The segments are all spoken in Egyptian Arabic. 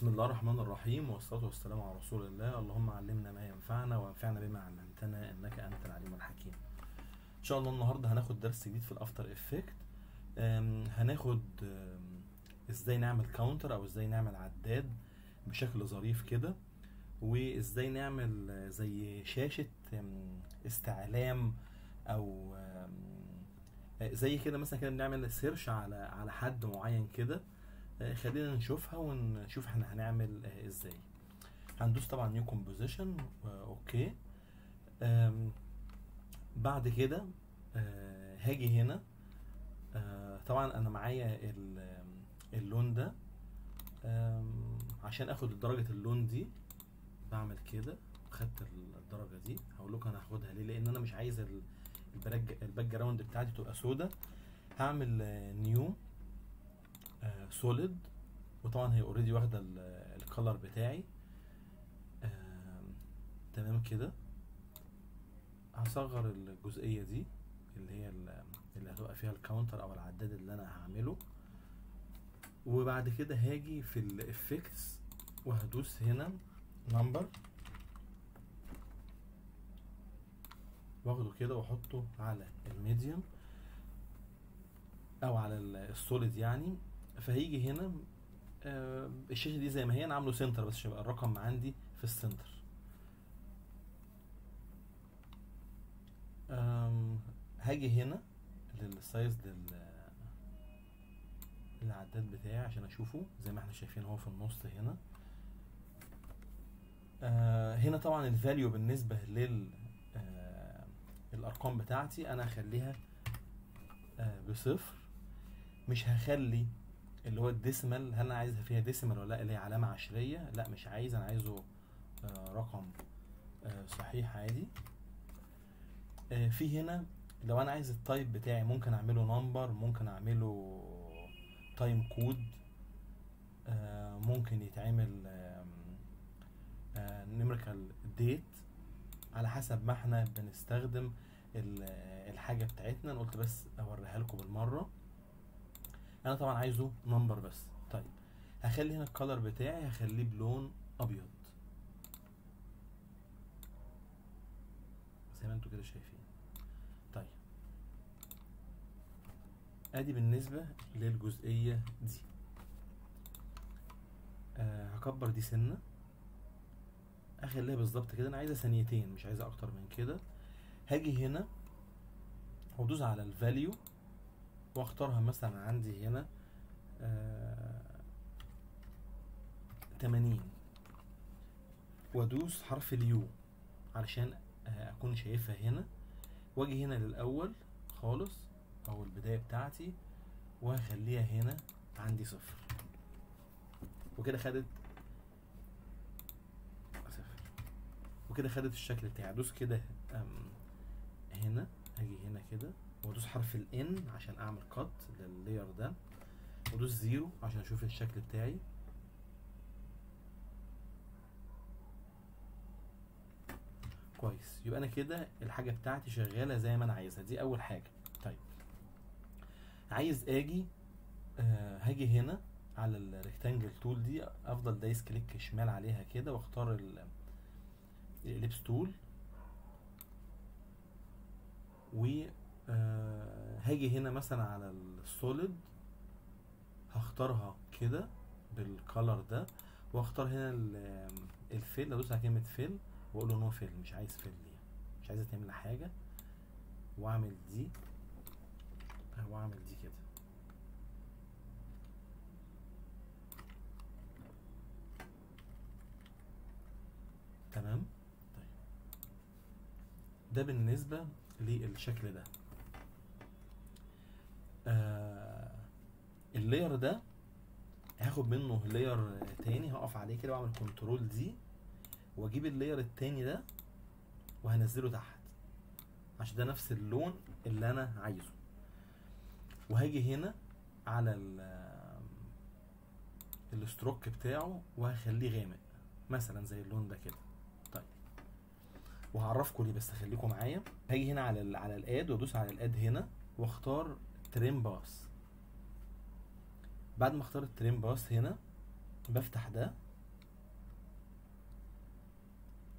بسم الله الرحمن الرحيم والصلاة والسلام على رسول الله اللهم علمنا ما ينفعنا وانفعنا بما علمتنا انك انت العليم الحكيم ان شاء الله النهارده هناخد درس جديد في الافتر افكت هناخد أم، ازاي نعمل كاونتر او ازاي نعمل عداد بشكل ظريف كده وازاي نعمل آه، زي شاشة أم، استعلام او أم، آه، زي كده مثلا كده بنعمل سيرش على على حد معين كده آه، خلينا نشوفها ونشوف احنا هنعمل آه، ازاي هندوس طبعا نيو كومبوزيشن اوكي آم، بعد كده آه، هاجي هنا آه، طبعا انا معايا ال- آم، اللون ده آم، عشان اخد درجة اللون دي بعمل كده خدت الدرجة دي هقول لكم انا هاخدها ليه لان انا مش عايز ال- البراك الباك جراوند بتاعتي تبقى سودا هعمل نيو سوليد وطبعا هي اوريدي واخده الكالر بتاعي آم، تمام كده هصغر الجزئيه دي اللي هي ال- اللي هتبقى فيها الكاونتر او العداد اللي انا هعمله وبعد كده هاجي في الافكتس وهدوس هنا نمبر واخده كده واحطه على الميديوم او على ال- السوليد يعني فهيجي هنا آه، الشاشه دي زي ما هي انا عامله سنتر بس عشان يبقى الرقم عندي في السنتر آم، هاجي هنا للسايز لل العداد بتاعي عشان اشوفه زي ما احنا شايفين هو في النص هنا آه، هنا طبعا الفاليو بالنسبه لل آه، الارقام بتاعتي انا هخليها آه، بصفر مش هخلي اللي هو الديسمال هل انا عايزها فيها ديسمال ولا لا اللي هي علامة عشرية لا مش عايز انا عايزه آه، رقم آه، صحيح عادي آه، في هنا لو انا عايز التايب بتاعي ممكن اعمله نمبر ممكن اعمله تايم كود ممكن يتعمل نيمريكال ديت على حسب ما احنا بنستخدم ال- الحاجة بتاعتنا انا قلت بس اوريها لكم بالمرة انا طبعا عايزه نمبر بس طيب هخلي هنا الكالر بتاعي هخليه بلون ابيض زي ما انتوا كده شايفين طيب ادي بالنسبة للجزئية دي آه هكبر دي سنة اخليها بالظبط كده انا عايزة ثانيتين مش عايزة اكتر من كده هاجي هنا وادوس على الفاليو واختارها مثلا عندي هنا آه 80 وادوس حرف اليو علشان آه اكون شايفها هنا واجي هنا للاول خالص او البداية بتاعتي وهخليها هنا عندي صفر وكده خدت صفر وكده خدت الشكل بتاعي ادوس كده أم، هنا اجي هنا كده وادوس حرف الان عشان اعمل كات لللاير ده وادوس زيرو عشان اشوف الشكل بتاعي كويس يبقى انا كده الحاجه بتاعتي شغاله زي ما انا عايزها دي اول حاجه طيب عايز اجي آه هاجي هنا على الريكتانجل تول دي افضل دايس كليك شمال عليها كده واختار ال- الاليبس تول و آه، هاجي هنا مثلا على السوليد هختارها كده بالكالر ده واختار هنا ال- الفيل ادوس على كلمة فيل واقول له نو فيل مش عايز فيل ليه مش عايز تعمل حاجة واعمل دي واعمل دي كده تمام طيب ده بالنسبة للشكل ده آه اللاير ده هاخد منه لاير تاني هقف عليه كده واعمل كنترول دي واجيب اللاير التاني ده وهنزله تحت عشان ده نفس اللون اللي انا عايزه وهاجي هنا على ال الستروك بتاعه وهخليه غامق مثلا زي اللون ده كده طيب وهعرفكم ليه بس خليكم معايا هاجي هنا على ال على الاد وادوس على الاد هنا واختار تريم باس بعد ما اختار التريم باس هنا بفتح ده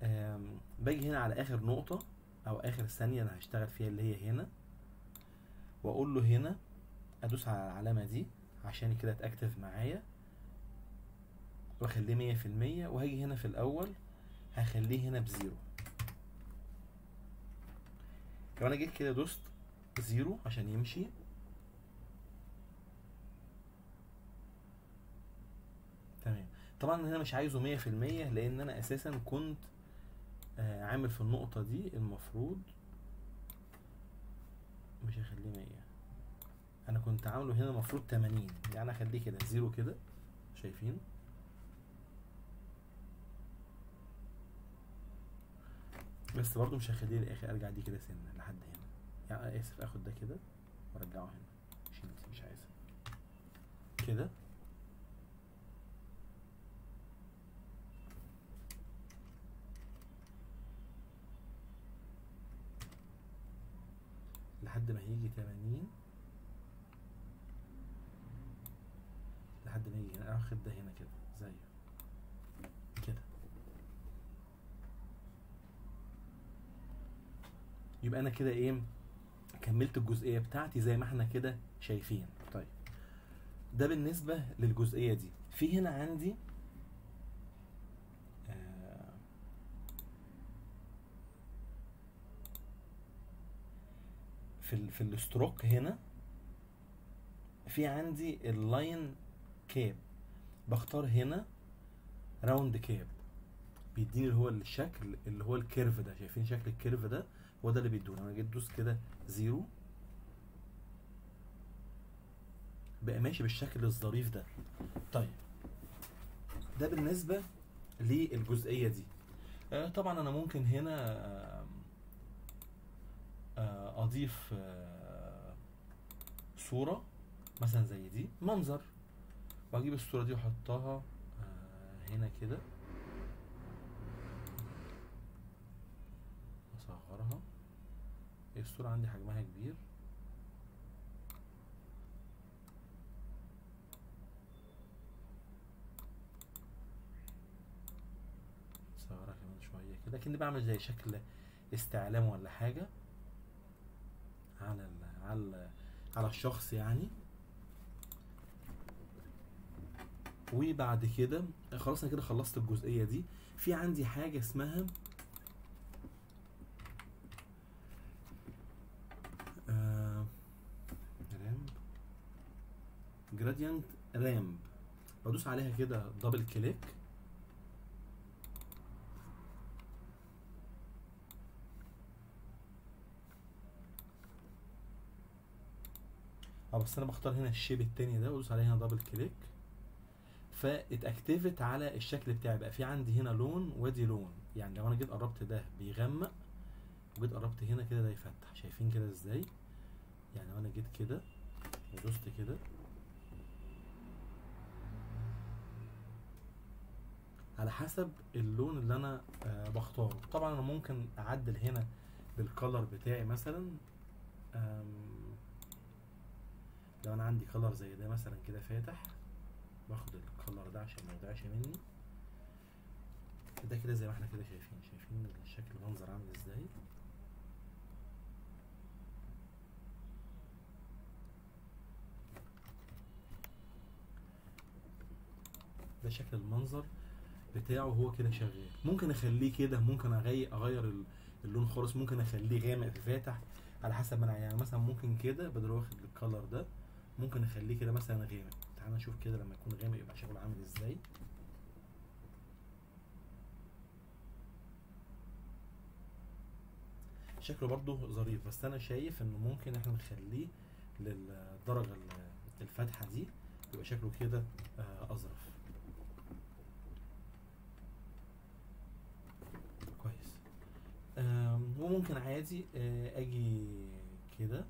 آم، باجي هنا على اخر نقطة او اخر ثانية انا هشتغل فيها اللي هي هنا واقول له هنا ادوس على العلامة دي عشان كده اتاكتف معايا واخليه مية في المية وهاجي هنا في الاول هخليه هنا بزيرو لو انا جيت كده دوست زيرو عشان يمشي تمام طبعا هنا مش عايزه مية في المية لان انا اساسا كنت آه، عامل في النقطة دي المفروض مش هخليه مية انا كنت عامله هنا المفروض تمانين يعني اخليه كده زيرو كده شايفين بس برضو مش هخليه للاخر ارجع دي كده سنة لحد هنا يعني أنا اسف اخد ده كده وارجعه هنا شيل دي مش عايزها كده لحد ما هيجي 80 لحد ما يجي هنا اخد ده هنا كده زيه كده يبقى انا كده ايه كملت الجزئيه بتاعتي زي ما احنا كده شايفين طيب ده بالنسبه للجزئيه دي في هنا عندي آه، في ال في الستروك هنا في عندي اللاين كاب بختار هنا راوند كاب بيديني اللي هو الشكل اللي هو الكيرف ده شايفين شكل الكيرف ده هو ده اللي بيدوني انا جيت دوس كده زيرو بقى ماشي بالشكل الظريف ده طيب ده بالنسبة للجزئية دي آه، طبعا انا ممكن هنا آه، آه، اضيف آه، صورة مثلا زي دي منظر واجيب الصورة دي واحطها آه، هنا كده اصغرها هي الصورة عندي حجمها كبير اصغرها كمان شوية كده كأني بعمل زي شكل استعلام ولا حاجة على ال على ال على الشخص يعني وبعد كده خلاص انا كده خلصت الجزئية دي في عندي حاجة اسمها آه، رامب جراديانت رامب بدوس عليها كده دبل كليك اه بس انا بختار هنا الشيب التاني ده وادوس عليه هنا دبل كليك فاتاكتيفت على الشكل بتاعي بقى في عندي هنا لون وادي لون يعني لو انا جيت قربت ده بيغمق وجيت قربت هنا كده ده يفتح شايفين كده ازاي يعني لو انا جيت كده ودوست كده على حسب اللون اللي انا آه بختاره طبعا انا ممكن اعدل هنا بالكلر بتاعي مثلا آم، لو انا عندي كلر زي ده مثلا كده فاتح باخد الكلر ده عشان ما يضيعش مني ده كده زي ما احنا كده شايفين شايفين الشكل المنظر عامل ازاي ده شكل المنظر بتاعه هو كده شغال ممكن اخليه كده ممكن اغير اغير ال- اللون خالص ممكن اخليه غامق في فاتح على حسب ما انا يعني مثلا ممكن كده بدل واخد الكلر ده ممكن اخليه كده مثلا غامق تعال نشوف كده لما يكون غامق يبقى شكله عامل ازاي شكله برضه ظريف بس انا شايف انه ممكن احنا نخليه للدرجة ال- الفاتحة دي يبقى شكله كده آه، اظرف كويس آم، وممكن عادي آه، اجي كده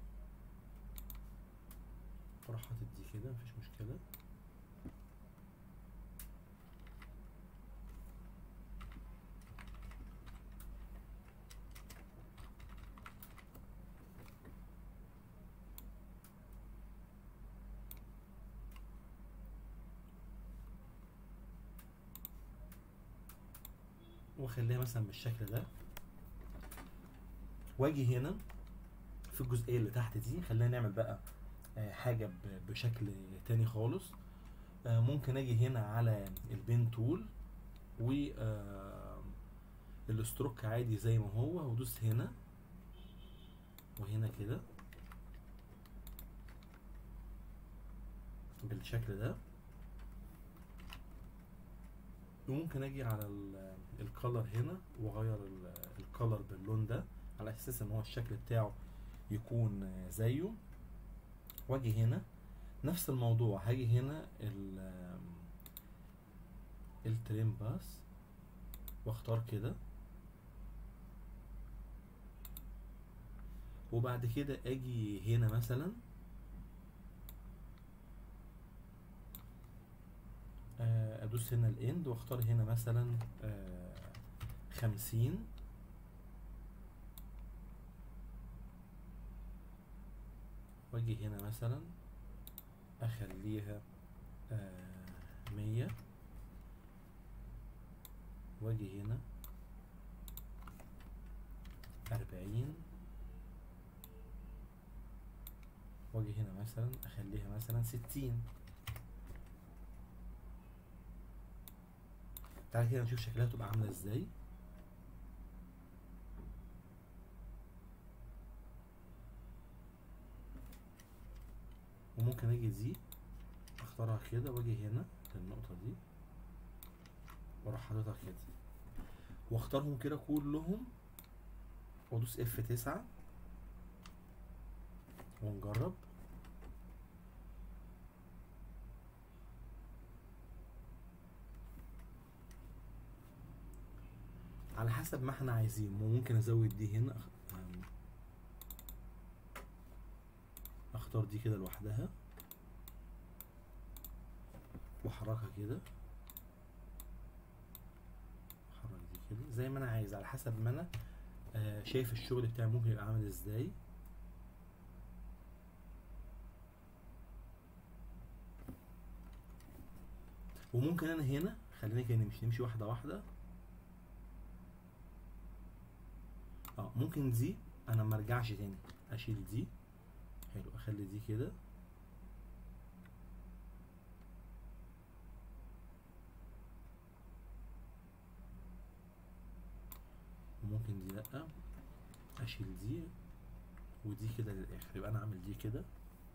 اروح حاطط دي كده مفيش مشكلة واخليها مثلا بالشكل ده واجي هنا في الجزئيه اللي تحت دي خلينا نعمل بقى آه، حاجه ب- بشكل تاني خالص آه، ممكن اجي هنا على البين تول و آه، الستروك عادي زي ما هو وادوس هنا وهنا كده بالشكل ده وممكن اجي على الكالر هنا واغير الكالر باللون ده على اساس ان هو الشكل بتاعه يكون آه، زيه واجي هنا نفس الموضوع هاجي هنا ال التريم باس واختار كده وبعد كده اجي هنا مثلا آه، ادوس هنا الاند واختار هنا مثلا آه، خمسين واجي هنا مثلا اخليها آه، مية واجي هنا أربعين واجي هنا مثلا اخليها مثلا ستين تعالى كده نشوف شكلها تبقى عاملة ازاي وممكن اجي دي اختارها كده واجي هنا للنقطة دي واروح حاططها كده واختارهم كده كلهم وادوس اف تسعة ونجرب على حسب ما احنا عايزين ممكن ازود دي هنا أخ- أم، اختار دي كده لوحدها واحركها كده احرك دي كده زي ما انا عايز على حسب ما انا آه، شايف الشغل بتاعي ممكن يبقى عامل ازاي وممكن انا هنا خلينا كده نمشي نمشي واحده واحده اه ممكن دي انا ما ارجعش تاني اشيل دي حلو اخلي دي كده وممكن دي لا اشيل دي ودي كده للاخر يبقى انا اعمل دي كده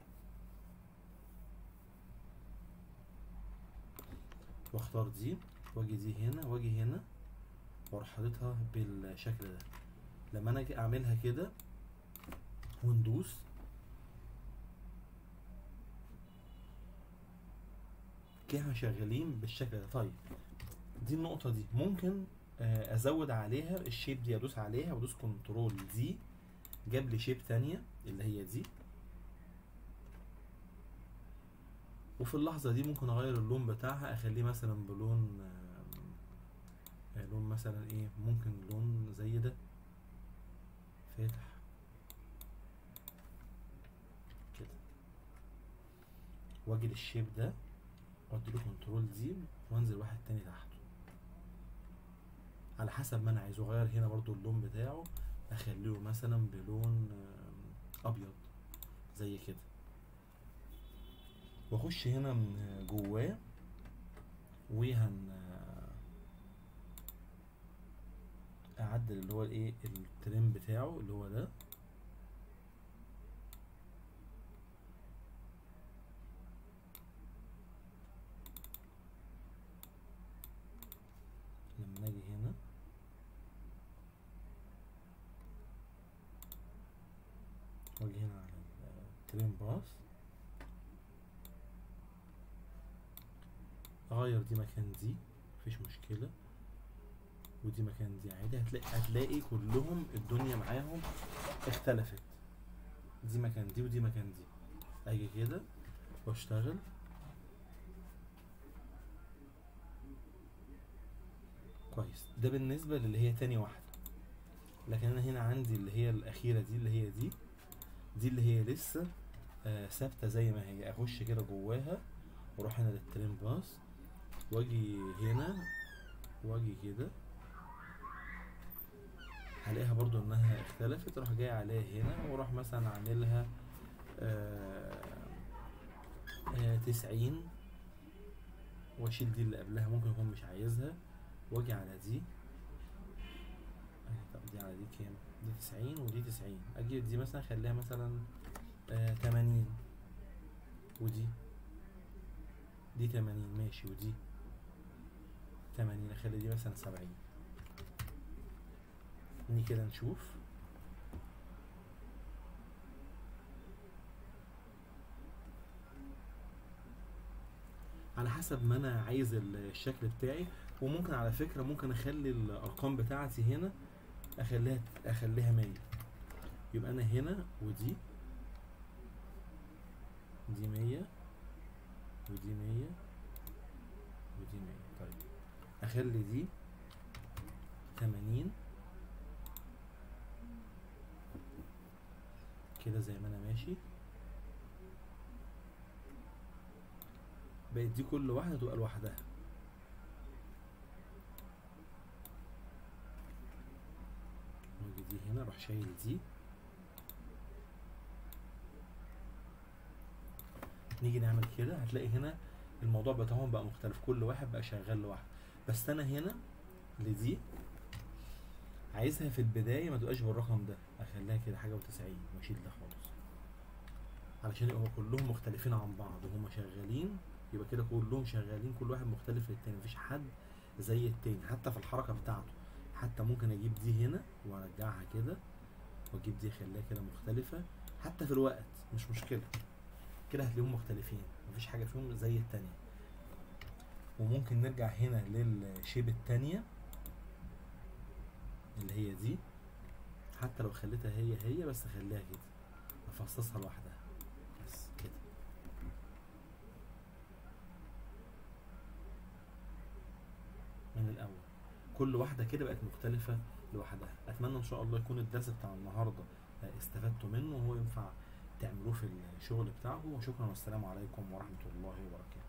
واختار دي واجي دي هنا واجي هنا واروح حاططها بالشكل ده لما انا اجي اعملها كده وندوس كده احنا شغالين بالشكل ده طيب دي النقطة دي ممكن آه، ازود عليها الشيب دي ادوس عليها وادوس كنترول دي جاب لي شيب تانية اللي هي دي وفي اللحظة دي ممكن اغير اللون بتاعها اخليه مثلا بلون آه، آه، لون مثلا ايه ممكن لون زي ده فاتح كده واجي للشيب ده واديله كنترول دي وانزل واحد تاني تحته على حسب ما انا عايز اغير هنا برضو اللون بتاعه اخليه مثلا بلون آم، ابيض زي كده واخش هنا من جواه وهن اعدل اللي هو الايه التريم بتاعه اللي هو ده لما اجي هنا واجي هنا على التريم باس اغير دي مكان دي مفيش مشكلة ودي مكان دي عادي هتلاقي هتلاقي كلهم الدنيا معاهم اختلفت دي مكان دي ودي مكان دي اجي كده واشتغل كويس ده بالنسبة للي هي تاني واحدة لكن انا هنا عندي اللي هي الاخيرة دي اللي هي دي دي اللي هي لسه آه، ثابتة زي ما هي اخش كده جواها واروح هنا للترين باس واجي هنا واجي كده هلاقيها برضو انها اختلفت اروح جاي عليها هنا واروح مثلا عاملها آه آه تسعين واشيل دي اللي قبلها ممكن يكون مش عايزها واجي على دي آه، طب دي على دي كام دي تسعين ودي تسعين اجي دي مثلا اخليها مثلا آه تمانين ودي دي تمانين ماشي ودي تمانين اخلي دي مثلا سبعين نيجي كده نشوف على حسب ما انا عايز ال- الشكل بتاعي وممكن على فكرة ممكن اخلي الارقام بتاعتي هنا اخليها اخليها 100 يبقى انا هنا ودي دي 100 ودي 100 ودي 100 طيب اخلي دي 80 كده زي ما انا ماشي بقت دي كل واحدة تبقى لوحدها واجي دي هنا اروح شايل دي نيجي نعمل كده هتلاقي هنا الموضوع بتاعهم بقى مختلف كل واحد بقى شغال لوحده بس انا هنا لدي عايزها في البداية ما تبقاش بالرقم ده اخليها كده حاجة وتسعين واشيل ده خالص علشان يبقوا كلهم مختلفين عن بعض وهما شغالين يبقى كده كلهم شغالين كل واحد مختلف للتاني مفيش حد زي التاني حتى في الحركة بتاعته حتى ممكن اجيب دي هنا وارجعها كده واجيب دي اخليها كده مختلفة حتى في الوقت مش مشكلة كده هتلاقيهم مختلفين مفيش حاجة فيهم زي التانية وممكن نرجع هنا للشيب التانية اللي هي دي حتى لو خليتها هي هي بس خليها كده افصصها لوحدها بس كده من الاول كل واحده كده بقت مختلفه لوحدها اتمنى ان شاء الله يكون الدرس بتاع النهارده آه، استفدتوا منه وهو ينفع تعملوه في الشغل بتاعكم وشكرا والسلام عليكم ورحمه الله وبركاته